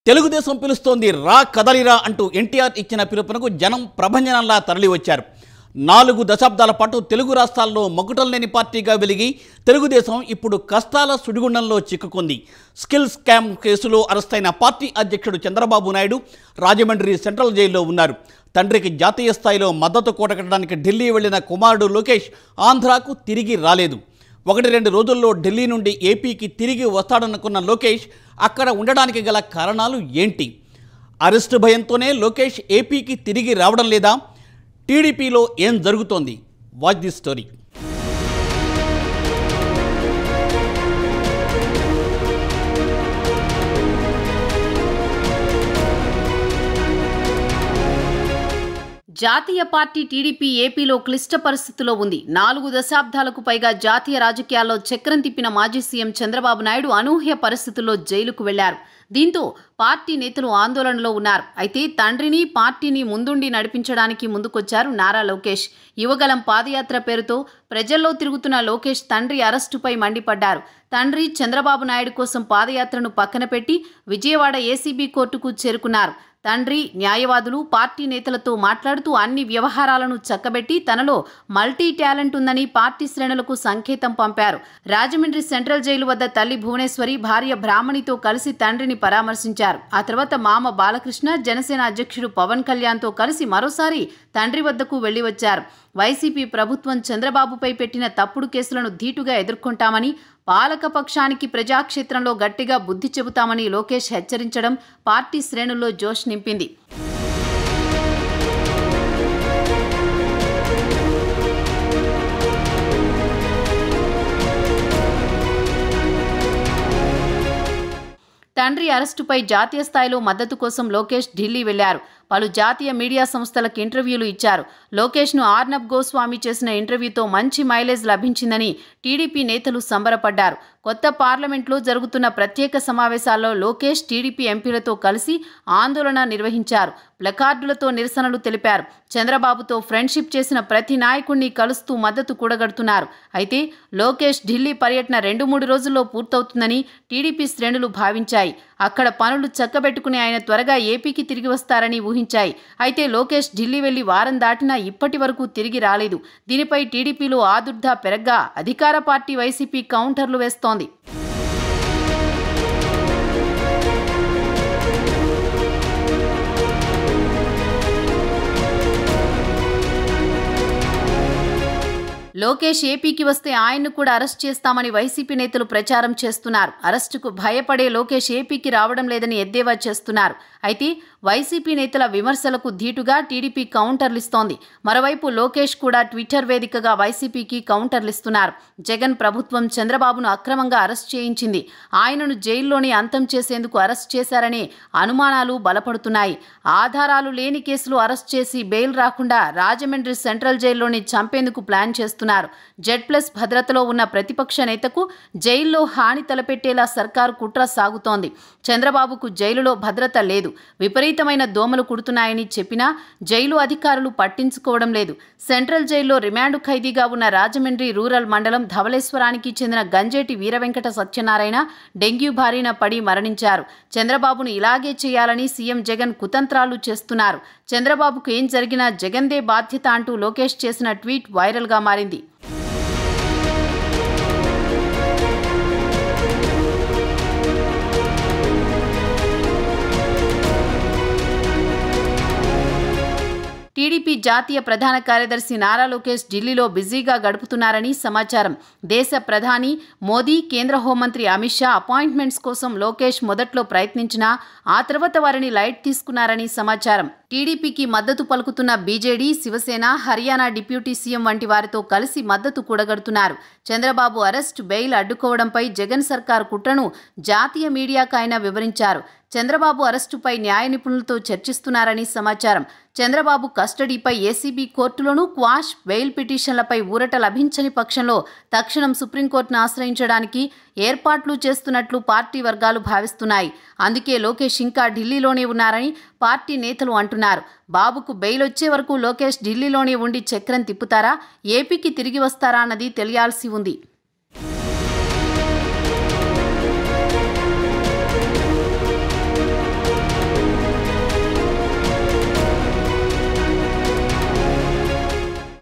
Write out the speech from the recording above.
తెలుగుదేశం పిలుస్తోంది రా కదలిరా అంటూ ఎన్టీఆర్ ఇచ్చిన పిలుపునకు జనం ప్రభంజనంలా తరలివచ్చారు నాలుగు దశాబ్దాల పాటు తెలుగు రాష్ట్రాల్లో మకుటం లేని పార్టీగా వెలిగి తెలుగుదేశం ఇప్పుడు కష్టాల సుడిగుండంలో చిక్కుకుంది స్కిల్ స్కామ్ కేసులో అరెస్టైన పార్టీ అధ్యక్షుడు చంద్రబాబు నాయుడు రాజమండ్రి సెంట్రల్ జైల్లో ఉన్నారు తండ్రికి జాతీయ స్థాయిలో మద్దతు కూటగట్టడానికి ఢిల్లీ వెళ్లిన కుమారుడు లోకేష్ ఆంధ్రాకు తిరిగి రాలేదు ఒకటి రెండు రోజుల్లో ఢిల్లీ నుండి ఏపీకి తిరిగి వస్తాడనుకున్న లోకేష్ అక్కడ ఉండడానికి గల కారణాలు ఏంటి అరెస్టు భయంతోనే లోకేష్ ఏపీకి తిరిగి రావడం లేదా టీడీపీలో ఏం జరుగుతోంది వాచ్ ది స్టోరీ జాతీయ పార్టీ టీడీపీ ఏపీలో క్లిష్ట పరిస్థితిలో ఉంది నాలుగు దశాబ్దాలకు పైగా జాతీయ రాజకీయాల్లో చక్రం తిప్పిన మాజీ సీఎం చంద్రబాబు నాయుడు అనూహ్య పరిస్థితుల్లో జైలుకు వెళ్లారు దీంతో పార్టీ నేతలు ఆందోళనలో ఉన్నారు అయితే తండ్రిని పార్టీని ముందుండి నడిపించడానికి ముందుకొచ్చారు నారా లోకేష్ యువగలం పాదయాత్ర పేరుతో ప్రజల్లో తిరుగుతున్న లోకేష్ తండ్రి అరెస్టుపై మండిపడ్డారు తండ్రి చంద్రబాబు నాయుడు కోసం పాదయాత్రను పక్కన పెట్టి విజయవాడ ఏసీబీ కోర్టుకు చేరుకున్నారు తండ్రి న్యాయవాదులు పార్టీ నేతలతో మాట్లాడుతూ అన్ని వ్యవహారాలను చక్కబెట్టి తనలో మల్టీ టాలెంట్ ఉందని పార్టీ శ్రేణులకు సంకేతం పంపారు రాజమండ్రి సెంట్రల్ జైలు వద్ద తల్లి భువనేశ్వరి భార్య బ్రాహ్మణితో కలిసి తండ్రిని పరామర్శించారు ఆ తర్వాత మామ బాలకృష్ణ జనసేన అధ్యక్షుడు పవన్ కళ్యాణ్తో కలిసి మరోసారి తండ్రి వద్దకు వెళ్లి వచ్చారు వైసీపీ ప్రభుత్వం చంద్రబాబుపై పెట్టిన తప్పుడు కేసులను ధీటుగా ఎదుర్కొంటామని పాలక పక్షానికి ప్రజాక్షేత్రంలో గట్టిగా బుద్ధి చెబుతామని లోకేష్ హెచ్చరించడం పార్టీ శ్రేణుల్లో జోష్ నింపింది తండ్రి అరెస్టుపై జాతీయ స్థాయిలో మద్దతు కోసం లోకేష్ ఢిల్లీ వెళ్లారు పలు జాతీయ మీడియా సంస్థలకు ఇంటర్వ్యూలు ఇచ్చారు లోకేష్ను ఆర్నబ్ గోస్వామి చేసిన ఇంటర్వ్యూతో మంచి మైలేజ్ లభించిందని టీడీపీ నేతలు సంబరపడ్డారు కొత్త పార్లమెంట్లో జరుగుతున్న ప్రత్యేక సమావేశాల్లో లోకేష్ టీడీపీ ఎంపీలతో కలిసి ఆందోళన నిర్వహించారు ప్లకార్డులతో నిరసనలు తెలిపారు చంద్రబాబుతో ఫ్రెండ్షిప్ చేసిన ప్రతి నాయకుడిని కలుస్తూ మద్దతు కూడగడుతున్నారు అయితే లోకేష్ ఢిల్లీ పర్యటన రెండు మూడు రోజుల్లో పూర్తవుతుందని టీడీపీ శ్రేణులు భావించాయి అక్కడ పనులు చక్కబెట్టుకుని ఆయన త్వరగా ఏపీకి తిరిగి వస్తారని ఊహించాయి అయితే లోకేష్ ఢిల్లీ వెళ్లి వారం దాటినా ఇప్పటి వరకు తిరిగి రాలేదు దీనిపై టీడీపీలో ఆదుర్దా పెరగ్గా అధికార పార్టీ వైసీపీ కౌంటర్లు వేస్తోంది లోకేష్ ఏపీకి వస్తే ఆయన్ను కూడా అరెస్ట్ చేస్తామని వైసీపీ నేతలు ప్రచారం చేస్తున్నారు అరెస్టుకు భయపడే లోకేష్ ఏపీకి రావడం లేదని ఎద్దేవా చేస్తున్నారు అయితే వైసీపీ నేతల విమర్శలకు ధీటుగా టీడీపీ కౌంటర్లిస్తోంది మరోవైపు లోకేష్ కూడా ట్విట్టర్ వేదికగా వైసీపీకి కౌంటర్లిస్తున్నారు జగన్ ప్రభుత్వం చంద్రబాబును అక్రమంగా అరెస్ట్ చేయించింది ఆయనను జైల్లోనే అంతం చేసేందుకు అరెస్ట్ చేశారనే అనుమానాలు బలపడుతున్నాయి ఆధారాలు లేని కేసులు అరెస్ట్ చేసి బెయిల్ రాకుండా రాజమండ్రి సెంట్రల్ జైల్లోనే చంపేందుకు ప్లాన్ చేస్తున్నారు జెడ్ ప్లస్ భద్రతలో ఉన్న ప్రతిపక్ష నేతకు జైల్లో హాని తలపెట్టేలా సర్కారు కుట్ర సాగుతోంది చంద్రబాబుకు జైలులో భద్రత లేదు విపరీతమైన దోమలు కుడుతున్నాయని చెప్పినా జైలు అధికారులు పట్టించుకోవడం లేదు సెంట్రల్ జైల్లో రిమాండ్ ఖైదీగా ఉన్న రాజమండ్రి రూరల్ మండలం ధవళేశ్వరానికి చెందిన గంజేటి వీరవెంకట సత్యనారాయణ డెంగ్యూ బారిన పడి మరణించారు చంద్రబాబును ఇలాగే చేయాలని సీఎం జగన్ కుతంత్రాలు చేస్తున్నారు చంద్రబాబుకు ఏం జరిగినా జగన్దే బాధ్యత అంటూ లోకేష్ చేసిన ట్వీట్ వైరల్గా మారింది టీడీపీ జాతీయ ప్రధాన కార్యదర్శి నారా లోకేష్ ఢిల్లీలో బిజీగా గడుపుతున్నారని సమాచారం దేశ ప్రధాని మోదీ కేంద్ర హోంమంత్రి అమిత్ షా అపాయింట్మెంట్స్ కోసం లోకేష్ మొదట్లో ప్రయత్నించినా ఆ తర్వాత వారిని లైట్ తీసుకున్నారని సమాచారం టీడీపీకి మద్దతు పలుకుతున్న బీజేడీ శివసేన హర్యానా డిప్యూటీ సీఎం వంటి వారితో కలిసి మద్దతు కూడగడుతున్నారు చంద్రబాబు అరెస్ట్ బెయిల్ అడ్డుకోవడంపై జగన్ సర్కార్ కుట్రను జాతీయ మీడియాకు ఆయన వివరించారు చంద్రబాబు అరెస్టుపై న్యాయ నిపుణులతో చర్చిస్తున్నారని సమాచారం చంద్రబాబు కస్టడీపై ఏసీబీ కోర్టులోనూ క్వాష్ బెయిల్ పిటిషన్లపై ఊరట లభించని పక్షంలో తక్షణం సుప్రీంకోర్టును ఆశ్రయించడానికి ఏర్పాట్లు చేస్తున్నట్లు పార్టీ వర్గాలు భావిస్తున్నాయి అందుకే లోకేష్ ఇంకా ఢిల్లీలోనే ఉన్నారని పార్టీ నేతలు అంటున్నారు బాబుకు బెయిల్ వచ్చే వరకు లోకేష్ ఢిల్లీలోనే ఉండి చక్రం తిప్పుతారా ఏపీకి తిరిగి వస్తారా అన్నది తెలియాల్సి ఉంది